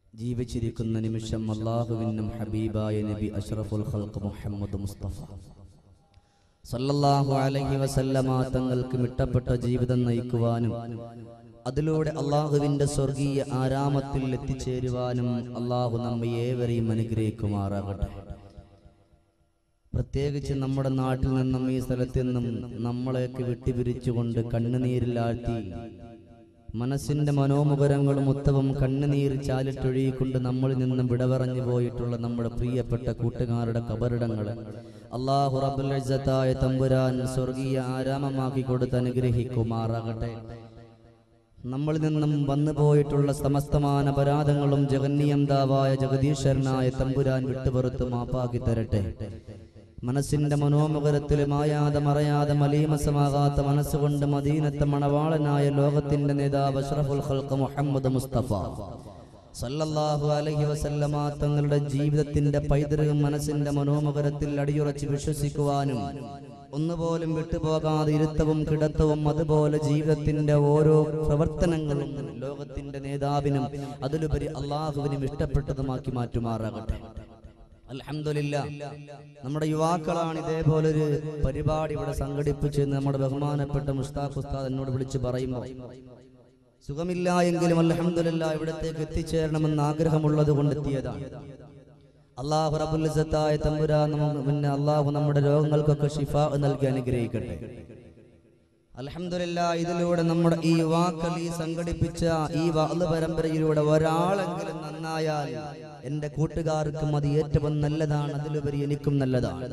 ജീവിച്ചിരിക്കുന്ന നിമിഷം അള്ളാഹുവിനും ഹബീബായ നബി അഷ്റഫുൽ ഖൽഖ് മുഹമ്മദ് മുസ്തഫ സല്ലല്ലാഹു അലൈഹി വസല്ലമ തങ്ങൾക്ക് മിട്ടപ്പെട്ട ജീവിതം നയിക്കുവാനും അതിലൂടെ അള്ളാഹുവിന്റെ സ്വർഗീയ ആരാമത്തിൽ എത്തിച്ചേരുവാനും അള്ളാഹു നമ്മെ ഏവരെയും അനുഗ്രഹിക്കുമാറാകട്ടെ പ്രത്യേകിച്ച് നമ്മുടെ നാട്ടിൽ നിന്നും ഈ സ്ഥലത്ത് നിന്നും നമ്മളെയൊക്കെ വിട്ടുപിരിച്ചുകൊണ്ട് കണ്ണുനീരിലാഴ്ത്തി മനസ്സിന്റെ മനോമുഖരങ്ങളും ഉത്തവും കണ്ണുനീർ ചാലിട്ടൊഴുകിക്കൊണ്ട് നമ്മളിൽ നിന്നും വിടപറഞ്ഞു പോയിട്ടുള്ള നമ്മുടെ പ്രിയപ്പെട്ട കൂട്ടുകാരുടെ കബറിടങ്ങൾ അള്ളാഹു റബ്ബുൽ ഇസ്സത്തായ തമ്പുരാൻ സ്വർഗീയ ആരാമമാക്കി കൊടുത്ത് അനുഗ്രഹിക്കുമാറാകട്ടെ നമ്മളിൽ നിന്നും വന്നു പോയിട്ടുള്ള സമസ്തമാന അപരാധങ്ങളും ജഗന്യന്താവായ ജഗദീശ്വരനായ തമ്പുരാൻ വിട്ടുപുറത്ത് മാപ്പാക്കി തരട്ടെ മനസ്സിന്റെ മനോമുഖരത്തിൽ മായാതെ മറയാതെ മലീമസമാകാത്ത മനസ്സുകൊണ്ട് മദീനത്തെ മണവാളനായ ലോകത്തിന്റെ നേതാവ് അഷ്റഫുൽ ഖൽഖ് മുഹമ്മദ് മുസ്തഫ സല്ലല്ലാഹു അലൈഹി വസല്ലമ തങ്ങളുടെ ജീവിതത്തിന്റെ പൈതൃകം മനസ്സിന്റെ മനോമുഖരത്തിൽ അടിയുറച്ച് വിശ്വസിക്കുവാനും ഒന്നുപോലും വിട്ടുപോകാതെ ഇരുത്തവും കിടത്തവും അതുപോലെ ജീവിതത്തിന്റെ ഓരോ പ്രവർത്തനങ്ങളും ലോകത്തിന്റെ നേതാവിനും അതിലുപരി അള്ളാഹുവിനും ഇഷ്ടപ്പെട്ടതുമാക്കി മാറ്റുമാറാകട്ടെ അൽഹംദുലില്ല നമ്മുടെ യുവാക്കളാണ് ഇതേപോലൊരു പരിപാടി ഇവിടെ സംഘടിപ്പിച്ച് നമ്മുടെ ബഹുമാനപ്പെട്ട മുസ്താഖ് ഉസ്താദ് എന്നോട് വിളിച്ച് പറയുമ്പോൾ സുഖമില്ല എങ്കിലും അൽഹംദുലില്ല ഇവിടത്തേക്ക് എത്തിച്ചേരണമെന്ന് ആഗ്രഹമുള്ളത് കൊണ്ട് എത്തിയതാണ് അള്ളാഹു റബുലിസത്തായ തമ്പുരാ നമുക്ക് പിന്നെ അള്ളാഹു നമ്മുടെ രോഗങ്ങൾക്കൊക്കെ ഷിഫ നൽകി അനുഗ്രഹിക്കട്ടെ അലഹമില്ല ഇതിലൂടെ നമ്മുടെ ഈ യുവാക്കൾ ഈ സംഘടിപ്പിച്ച ഈ വാള് പരമ്പരയിലൂടെ ഒരാളെങ്കിലും നന്നായാൽ എന്റെ കൂട്ടുകാർക്കും അത് ഏറ്റവും നല്ലതാണ് അതിലുപരി എനിക്കും നല്ലതാണ്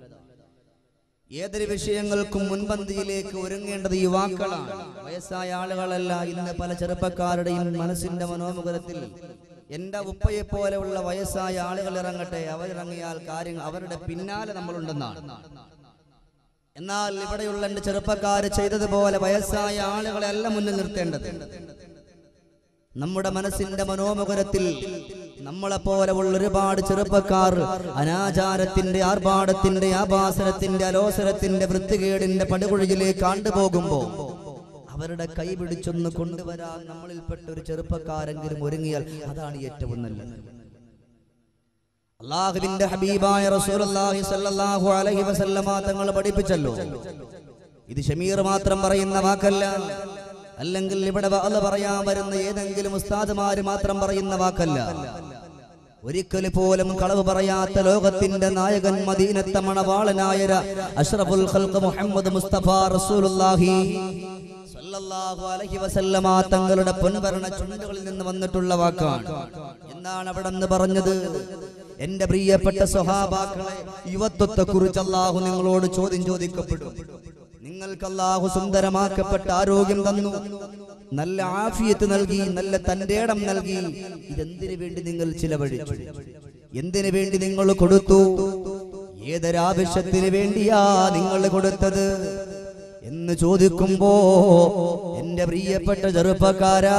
ഏതൊരു വിഷയങ്ങൾക്കും മുൻപന്തിയിലേക്ക് ഒരുങ്ങേണ്ടത് യുവാക്കളാണ് വയസ്സായ ആളുകളല്ല ഇന്ന് പല ചെറുപ്പക്കാരുടെയും മനസ്സിന്റെ മനോമുഖരത്തിൽ എന്റെ ഉപ്പയെ പോലെയുള്ള വയസ്സായ ആളുകൾ ഇറങ്ങട്ടെ അവരിറങ്ങിയാൽ കാര്യങ്ങൾ അവരുടെ പിന്നാലെ നമ്മളുണ്ടെന്നാണ് എന്നാൽ ഇവിടെയുള്ള എന്റെ ചെറുപ്പക്കാർ ചെയ്തതുപോലെ വയസ്സായ ആളുകളെ അല്ല മുന്നിൽ നിർത്തേണ്ടത് നമ്മുടെ മനസ്സിന്റെ മനോമുഖരത്തിൽ നമ്മളെ പോലെ ഉള്ള ഒരുപാട് ചെറുപ്പക്കാർ അനാചാരത്തിന്റെ ആർഭാടത്തിന്റെ ആഭാസനത്തിന്റെ അലോസരത്തിന്റെ വൃത്തികേടിന്റെ പടുകുഴിയിലേക്ക് ആണ്ടുപോകുമ്പോ അവരുടെ കൈ പിടിച്ചൊന്ന് കൊണ്ടുവരാൻ നമ്മളിൽപ്പെട്ട ഒരു ചെറുപ്പക്കാരെങ്കിലും ഒരുങ്ങിയാൽ അതാണ് ഏറ്റവും നല്ലത് അള്ളാഹുവിന്റെ ഹബീബായ റസൂലുള്ളാഹി സ്വല്ലല്ലാഹു അലൈഹി വസല്ലമ തങ്ങൾ പഠിപ്പിച്ചല്ലോ ഇത് ഷമീർ മാത്രം പറയുന്ന വാക്കല്ല അല്ലെങ്കിൽ ഇവിടെ അത് പറയാൻ വരുന്ന ഏതെങ്കിലും ഉസ്താദുമാര് മാത്രം പറയുന്ന വാക്കല്ല ഒരിക്കൽ പോലും കളവ് പറയാത്ത ലോകത്തിന്റെ നായകൻ മദീനത്തെ മണവാളനായ അഷ്റഫുൽ ഖൽഖ് മുഹമ്മദ് മുസ്തഫ റസൂലുള്ളാഹി സല്ലല്ലാഹു അലൈഹി വസല്ലമ തങ്ങളുടെ പൊൻവരണ ചുണ്ടുകളിൽ നിന്ന് വന്നിട്ടുള്ള വാക്കാണ് എന്താണ് അവിടെ നിന്ന് പറഞ്ഞത് എന്റെ പ്രിയപ്പെട്ട സ്വഹാബാക്കളെ യുവത്വത്തെ കുറിച്ച് അള്ളാഹു നിങ്ങളോട് ചോദ്യം ചോദിക്കപ്പെടും നിങ്ങൾക്ക് അള്ളാഹു സുന്ദരമാക്കപ്പെട്ട ആരോഗ്യം തന്നു നല്ല ആഫിയത്ത് നൽകി നല്ല തന്റെ ഇടം നൽകി ഇതെന്തിനു വേണ്ടി നിങ്ങൾ ചിലവഴിച്ചു എന്തിനു വേണ്ടി നിങ്ങൾ കൊടുത്തു ഏതൊരാവശ്യത്തിന് വേണ്ടിയാ നിങ്ങൾ കൊടുത്തത് എന്ന് ചോദിക്കുമ്പോ എന്റെ പ്രിയപ്പെട്ട ചെറുപ്പക്കാരാ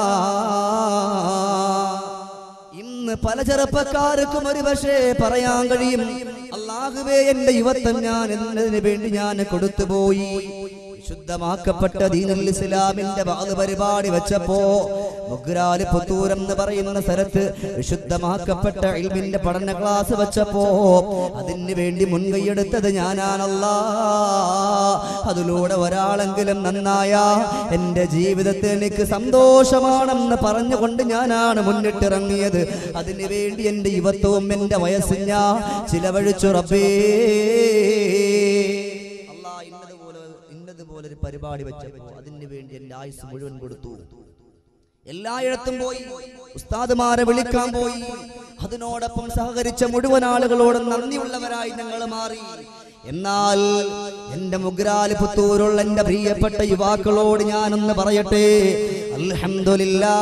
ഇന്ന് പല ചെറുപ്പക്കാർക്കും ഒരു പക്ഷേ പറയാൻ കഴിയും അള്ളാഹുവേ എന്റെ യുവത്വം ഞാൻ എന്നതിന് വേണ്ടി ഞാൻ കൊടുത്തുപോയി ശുദ്ധമാക്കപ്പെട്ട ദീനുൽ ഇസ്ലാമിന്റെ വാത് പരിപാടി വെച്ചപ്പോ മുഗ്രാല് പുത്തൂരം എന്ന് പറയുന്ന സ്ഥലത്ത് വിശുദ്ധമാക്കപ്പെട്ട ഇൽമിന്റെ പഠന ക്ലാസ് വെച്ചപ്പോ അതിന് വേണ്ടി മുൻകൈയെടുത്തത് ഞാനാണല്ല അതിലൂടെ ഒരാളെങ്കിലും നന്നായ എന്റെ ജീവിതത്തിൽ എനിക്ക് സന്തോഷമാണെന്ന് പറഞ്ഞുകൊണ്ട് ഞാനാണ് മുന്നിട്ടിറങ്ങിയത് അതിനു വേണ്ടി എന്റെ യുവത്വവും എന്റെ വയസ്സും ഞാൻ ചിലവഴിച്ചു റബ്ബേ അല്ലാ ഇന്നതുപോലെ ഇന്നതുപോലെ ഒരു പരിപാടി വെച്ചപ്പോ അതിനു വേണ്ടി എന്റെ ആയുസ് മുഴുവൻ കൊടുത്തു എല്ലായിടത്തും പോയി ഉസ്താദുമാരെ വിളിക്കാൻ പോയി അതിനോടൊപ്പം സഹകരിച്ച മുഴുവൻ ആളുകളോടും നന്ദിയുള്ളവരായി ഞങ്ങൾ മാറി എന്നാൽ എന്റെ മുഗ്രാല് പുത്തൂരുള്ള എന്റെ പ്രിയപ്പെട്ട യുവാക്കളോട് ഞാനൊന്ന് പറയട്ടെ അൽഹംദുലില്ലാ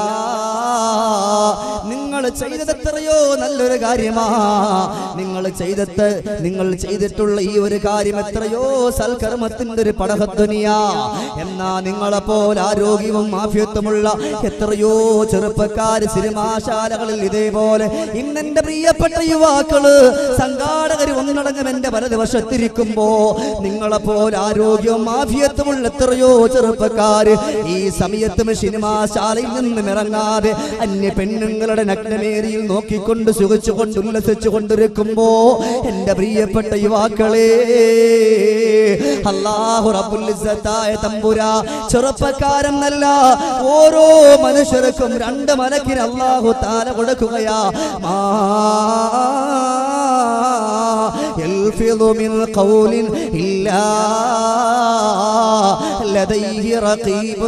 നിങ്ങൾ ചെയ്തത് എത്രയോ നല്ലൊരു കാര്യമാ നിങ്ങൾ ചെയ്തത് നിങ്ങൾ ചെയ്തിട്ടുള്ള ഈ ഒരു കാര്യം എത്രയോ സൽക്കർമ്മത്തിന്റെ ഒരു പടഹധ്വനിയാ എന്നാ നിങ്ങളെ പോലെ ആരോഗ്യവും ആഫ്യത്വമുള്ള എത്രയോ ചെറുപ്പക്കാര് സിനിമാശാലകളിൽ ഇതേപോലെ ഇന്നെന്റെ പ്രിയപ്പെട്ട യുവാക്കള് സംഘാടകർ ഒന്നടങ്കം എന്റെ വലതുവശത്തിരിക്കുമ്പോ നിങ്ങളെ പോലെ ആരോഗ്യവും ആഫിയത്തുമുള്ള എത്രയോ ചെറുപ്പക്കാര് ഈ സമയത്തും സിനിമാശാലയിൽ നിന്നും ഇറങ്ങാതെ അന്യ പെണ്ണുങ്ങളുടെ നഗ്ന നരകമേരിയിൽ നോക്കിക്കൊണ്ട് സുഖിച്ചുകൊണ്ട് ഉല്ലസിച്ചു കൊണ്ടിരിക്കുമ്പോ എന്റെ പ്രിയപ്പെട്ട യുവാക്കളെ അള്ളാഹു റബ്ബുൽ തമ്പുര ചെറുപ്പക്കാരൻ നല്ല ഓരോ മനുഷ്യർക്കും രണ്ട് മലക്കിന് അള്ളാഹു താല കൊടുക്കുകയാ മാ يلفظ من قول إلا لديه رقيب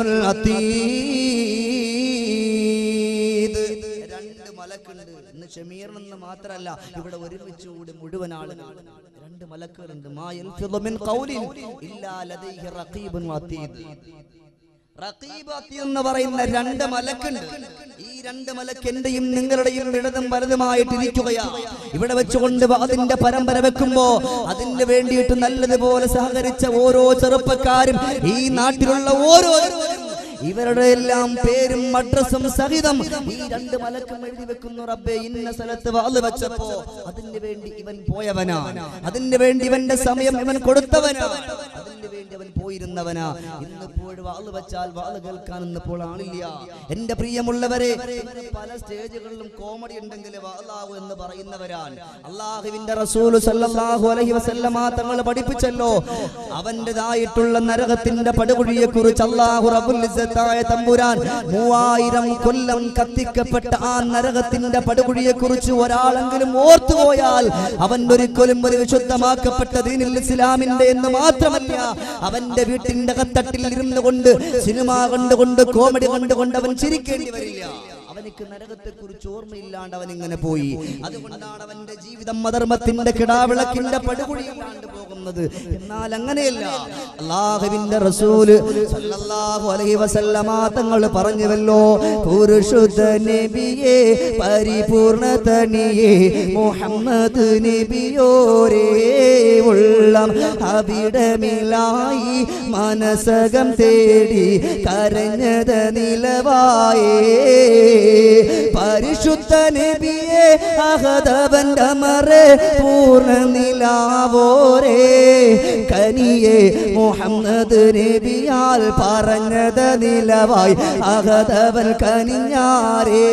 عتيد രണ്ട് മലക്കുണ്ട് ഇന്ന് ഷമീറിനെന്ന് മാത്രമല്ല ഇവിടെ ഒരുമിച്ച് കൂടി മുഴുവൻ ആളുകൾ രണ്ട് മലക്കുകളുണ്ട് മാ യൽഫിദു മിൻ ഖൗലിൻ ഇല്ലാ ലദൈഹി റഖീബുൻ അതീദ് റഖീബ് അതീദ് എന്ന് പറയുന്ന രണ്ട് മലക്കുണ്ട് ഈ രണ്ട് മലക്ക് എന്റെയും നിങ്ങളുടെയും ഇടതും വലതുമായിട്ട് ഇരിക്കുകയാ ഇവിടെ വെച്ചുകൊണ്ട് അതിന്റെ പരമ്പര വെക്കുമ്പോ അതിന് വേണ്ടിയിട്ട് നല്ലതുപോലെ സഹകരിച്ച ഓരോ ചെറുപ്പക്കാരും ഈ നാട്ടിലുള്ള ഓരോ ഇവരുടെ എല്ലാം പേരും അഡ്രസ്സും സഹിതം ഈ രണ്ട് മലക്കും എഴുതി വെക്കുന്നു റബ്ബെ ഇന്ന സ്ഥലത്ത് വാള് വെച്ചപ്പോ അതിന് വേണ്ടി ഇവൻ പോയവനാ അതിന് വേണ്ടി ഇവന്റെ സമയം ഇവൻ കൊടുത്തവനാ അതിന് വേണ്ടി അവൻ പോയിരുന്നവനാ ഇന്നിപ്പോൾ വാള് വെച്ചാൽ വാള് കേൾക്കാൻ ഇന്നിപ്പോൾ ആളില്ല എന്റെ പ്രിയമുള്ളവരെ ഇവര് പല സ്റ്റേജുകളിലും കോമഡി ഉണ്ടെങ്കിൽ വാളാവു എന്ന് പറയുന്നവരാൻ അള്ളാഹുവിന്റെ റസൂൽ സല്ലല്ലാഹു അലൈഹി വസല്ലമ തങ്ങൾ പഠിപ്പിച്ചല്ലോ അവന്റേതായിട്ടുള്ള നരകത്തിന്റെ പടുകുഴിയെ കുറിച്ച് അള്ളാഹു റബ്ബുൽ ഇസ്സത്തായ തമ്പുരാൻ മൂവായിരം കൊല്ലം കത്തിക്കപ്പെട്ട ആ നരകത്തിന്റെ പടുകുഴിയെ കുറിച്ച് ഒരാളെങ്കിലും ഓർത്തുപോയാൽ അവൻ ഒരിക്കലും ഒരു വിശുദ്ധമാക്കപ്പെട്ട ദീനിൽ ഇസ്ലാമിന്റെ എന്ന് മാത്രമല്ല അവന്റെ വീട്ടിന്റെ കത്തട്ടിൽ ഇരുന്നു കൊണ്ട് സിനിമ കണ്ടുകൊണ്ട് കോമഡി കണ്ടുകൊണ്ട് അവൻ ചിരിക്കേണ്ടി വരില്ല അവനിക്ക് നരകത്തെ കുറിച്ച് ഓർമ്മയില്ലാണ്ട് അവൻ ഇങ്ങനെ പോയി അതുകൊണ്ടാണ് അവന്റെ ജീവിതം അധർമ്മത്തിന്റെ കിടാവിളക്കിന്റെ പടുകുഴിയിലാണ്ട് പോകുന്നത് എന്നാൽ അങ്ങനെയല്ല അള്ളാഹുവിന്റെ റസൂല് സല്ലല്ലാഹു അലൈഹി വസല്ലമ തങ്ങൾ പറഞ്ഞുവല്ലോ പുരുഷുദ്ധ നബിയെ പരിപൂർണതനിയെ മുഹമ്മദ് നബിയോരേ ഉള്ളം അവിടമിലായി മനസകം തേടി കരഞ്ഞത് നിലവായേ പരിശുദ്ധ നബിയെ അഹദവന്റെ മറെ പൂർണ്ണ നിലാവോരേ കനിയെ മുഹമ്മദ് നബിയാൽ പറഞ്ഞത് നിലവായി അഹദവൻ കനിഞ്ഞാരേ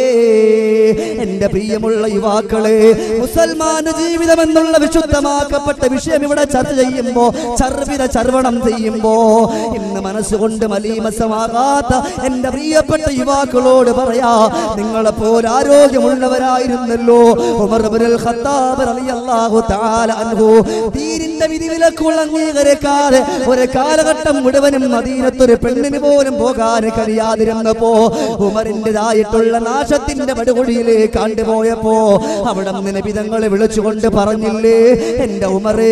എന്റെ പ്രിയമുള്ള യുവാക്കളെ മുസൽമാന് ജീവിതം എന്നുള്ള വിശുദ്ധമാക്കപ്പെട്ട വിഷയം ഇവിടെ ചർച്ച ചെയ്യുമ്പോ ചർവിത ചർവണം ചെയ്യുമ്പോ ഇന്ന് മനസ്സുകൊണ്ട് മലീമസമാകാത്ത എന്റെ പ്രിയപ്പെട്ട യുവാക്കളോട് പറയാ നിങ്ങളെ പോലെ ആരോഗ്യമുള്ളവരായിരുന്നല്ലോ ഉമർ ഇബ്നുൽ ഖത്താബ് റളിയല്ലാഹു തആല അൻഹു ദീനിന്റെ വിധിവിലക്കുകൾ അംഗീകരിക്കാതെ ഒരു കാലഘട്ടം മുഴുവനും മദീനത്തൊരു പെണ്ണിന് പോലും പോകാൻ കഴിയാതിരുന്നപ്പോ ഉമറിൻ്റെതായിട്ടുള്ള നാശത്തിന്റെ പടുകൊടിയിലേക്ക് കണ്ടുപോയപ്പോ അവിടെ നിന്ന് വിധങ്ങളെ വിളിച്ചുകൊണ്ട് പറഞ്ഞില്ലേ എന്റെ ഉമറേ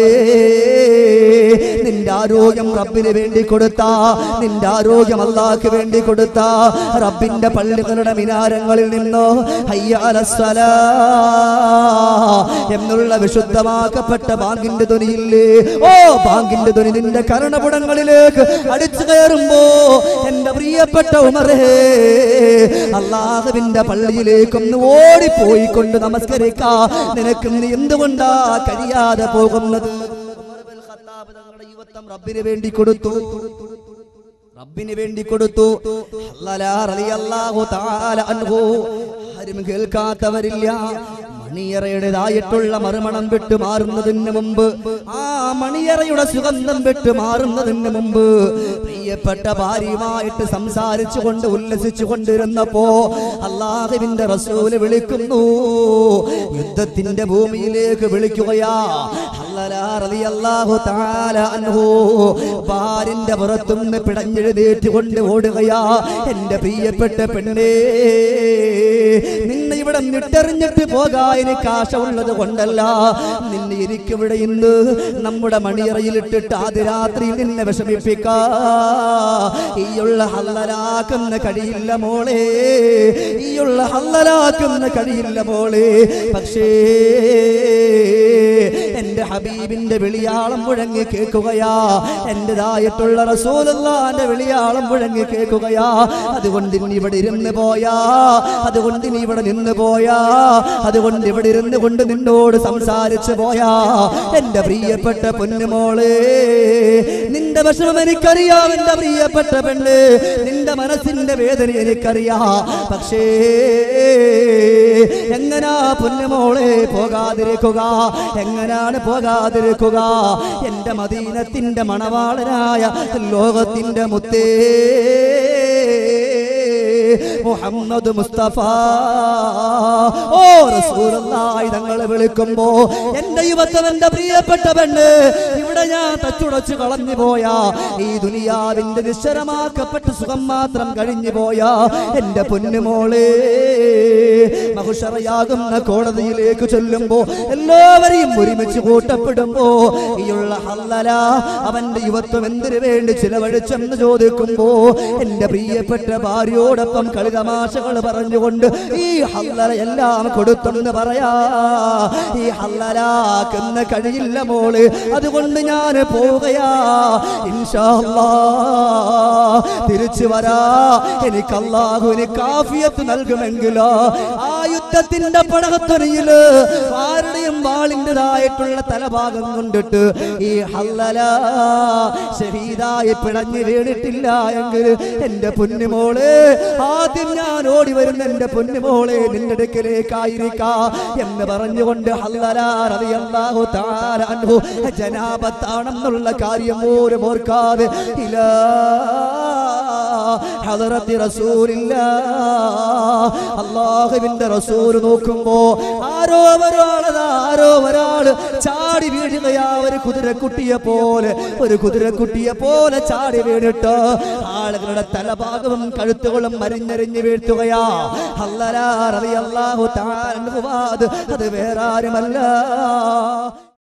നിന്റെ ആരോഗ്യം റബ്ബിന് വേണ്ടി കൊടുത്ത നിന്റെ ആരോഗ്യം അള്ളാഹ്ക്ക് വേണ്ടി കൊടുത്ത റബ്ബിന്റെ പള്ളികളുടെ മിനാരങ്ങളിൽ നിന്നോ ഹയ്യാലസ്സലാ എന്നുള്ള വിശുദ്ധമാക്കപ്പെട്ട ബാങ്കിന്റെ ധ്വനിയില്ലേ ഓ ബാങ്കിന്റെ ധ്വനി നിന്റെ കരണപുടങ്ങളിലേക്ക് അടിച്ചു കയറുമ്പോ എന്റെ പ്രിയപ്പെട്ട ഉമറേ അള്ളാഹുവിന്റെ പള്ളിയിലേക്കൊന്ന് ഓടിപ്പോയി കൊണ്ട് നമസ്കരിക്കാ നിനക്ക് ഇന്ന് എന്തുകൊണ്ടാ കഴിയാതെ പോകുന്നത് തങ്ങളുടെ യുവത്വം റബ്ബിന് വേണ്ടി കൊടുത്തു റബ്ബിന് വേണ്ടി കൊടുത്തു അല്ലാ റളിയല്ലാഹു തആല അൻഹു ആരും കേൾക്കാത്തവരില്ല മണിയറയുടേതായിട്ടുള്ള മറുമണം വിട്ടു മാറുന്നതിന് മുമ്പ് ആ മണിയറയുടെ സുഗന്ധം വിട്ടു മാറുന്നതിന് മുമ്പ് പ്രിയപ്പെട്ട ഭാര്യയുമായിട്ട് സംസാരിച്ചു കൊണ്ട് ഉല്ലസിച്ചു കൊണ്ടിരുന്നപ്പോ അള്ളാഹുവിന്റെ റസൂല് വിളിക്കുന്നു യുദ്ധത്തിന്റെ ഭൂമിയിലേക്ക് വിളിക്കുകയാ അല്ലലാ റളിയല്ലാഹു തആല അൻഹു ഭാര്യന്റെ പുറത്തുനിന്ന് പിടഞ്ഞെഴുന്നേറ്റ് കൊണ്ട് ഓടുകയാ എന്റെ പ്രിയപ്പെട്ട പെണ്ണേ നിന്നെ ഇവിടെ നിട്ടെറിഞ്ഞിട്ട് പോകാൻ എനിക്ക് ആശമുള്ളത് കൊണ്ടല്ല നിന്നെ എനിക്കിവിടെ ഇന്ന് നമ്മുടെ മണിയറയിലിട്ടിട്ട് ആദ്യ രാത്രിയിൽ നിന്നെ വിഷമിപ്പിക്കാ ഈയുള്ള ഹല്ലലാക്കുന്ന കഴിയില്ല മോളെ ഈയുള്ള ഹല്ലലാക്കുന്ന കഴിയില്ല മോളെ പക്ഷേ എന്റെ ഹബീബിന്റെ വിളിയാളം മുഴങ്ങി കേൾക്കുകയാ എന്റേതായിട്ടുള്ള റസൂലുള്ളാന്റെ വിളിയാളം മുഴങ്ങി കേൾക്കുകയാ അതുകൊണ്ട് നീ ഇവിടെ ഇരുന്ന് പോയാ അതുകൊണ്ട് നീ ഇവിടെ നിന്ന് പോയാ അതുകൊണ്ട് ഇവിടെ ഇരുന്ന് കൊണ്ട് നിന്നോട് സംസാരിച്ചു പോയാ എന്റെ പ്രിയപ്പെട്ട പൊന്നുമോള് നിന്റെ വിഷമം എനിക്കറിയാം എന്റെ പ്രിയപ്പെട്ട പെണ്ണ് നിന്റെ മനസ്സിന്റെ വേദന എനിക്കറിയാ പക്ഷേ എങ്ങനാ പൊന്നുമോളെ പോകാതിരിക്കുക എങ്ങനാണ് പോകാതിരിക്കുക എന്റെ മദീനത്തിന്റെ മണവാളനായ ലോകത്തിന്റെ മുത്തേ മുഹമ്മദ് മുസ്തഫ ഓ റസൂലുള്ളാഹി തങ്ങളെ വിളിക്കുമ്പോ എന്റെ യുവത്വം എന്റെ പ്രിയപ്പെട്ട പെണ്ണ് ഇവിടെ ഞാൻ തച്ചുടച്ചു കളഞ്ഞു പോയ ഈ ദുനിയാവിന്റെ നിശ്ചരമാക്കപ്പെട്ട സുഖം മാത്രം കഴിഞ്ഞു പോയ എന്റെ പൊന്നുമോളെ മഹുഷറയാകുന്ന കോടതിയിലേക്ക് ചൊല്ലുമ്പോ എല്ലാവരെയും ഒരുമിച്ച് കൂട്ടപ്പെടുമ്പോ ഈയുള്ള ഹല്ലല അവന്റെ യുവത്വം എന്തിനു വേണ്ടി ചിലവഴിച്ചെന്ന് ചോദിക്കുമ്പോ എന്റെ പ്രിയപ്പെട്ട ഭാര്യയോടൊപ്പം കളിതമാശകൾ പറഞ്ഞുകൊണ്ട് ഈ ഹല്ലല എല്ലാം കൊടുത്തെന്ന് പറയാ ഈ ഹല്ലലാക്കുന്ന കഴിയില്ല മോള് അതുകൊണ്ട് ഞാൻ പോവുകയാ ഇൻഷാ അല്ലാ തിരിച്ചു വരാ എനിക്ക് അള്ളാഹുവിന് കാഫിയത്ത് നൽകുമെങ്കിലോ ആ യുദ്ധത്തിന്റെ പടകത്തൊരയില് ആരുടെയും വാളിൻ്റെതായിട്ടുള്ള തലഭാഗം കൊണ്ടിട്ട് ഈ ഹല്ലല ഷഹീദായി പിടഞ്ഞു വീണിട്ടില്ല എങ്കിൽ എന്റെ പൊന്നുമോള് ആദ്യം ഞാൻ ഓടി വരുന്ന എന്റെ പൊന്നുമോളെ നിന്റെ അടുക്കലേക്കായിരിക്കാ എന്ന് പറഞ്ഞുകൊണ്ട് ഹല്ലല റളിയല്ലാഹു തആല അൻഹു ജനാബത്താണെന്നുള്ള കാര്യം പോലും ഓർക്കാതെ ഇലാ ഹദറത്തി റസൂലില്ലാ അള്ളാഹുവിന്റെ റസൂൽ നോക്കുമ്പോ ആരോ ഒരാളതാ ആരോ ഒരാള് ചാടി വീഴുകയാ ഒരു കുതിരക്കുട്ടിയെ പോലെ ഒരു കുതിരക്കുട്ടിയെ പോലെ ചാടി വീണിട്ട് ആളുകളുടെ തലഭാഗവും കഴുത്തുകളും മരിഞ്ഞരിഞ്ഞ് വീഴ്ത്തുകയാ അല്ലലാ റളിയല്ലാഹു തആല അൻഹു അത് അത് വേറെ ആരുമല്ല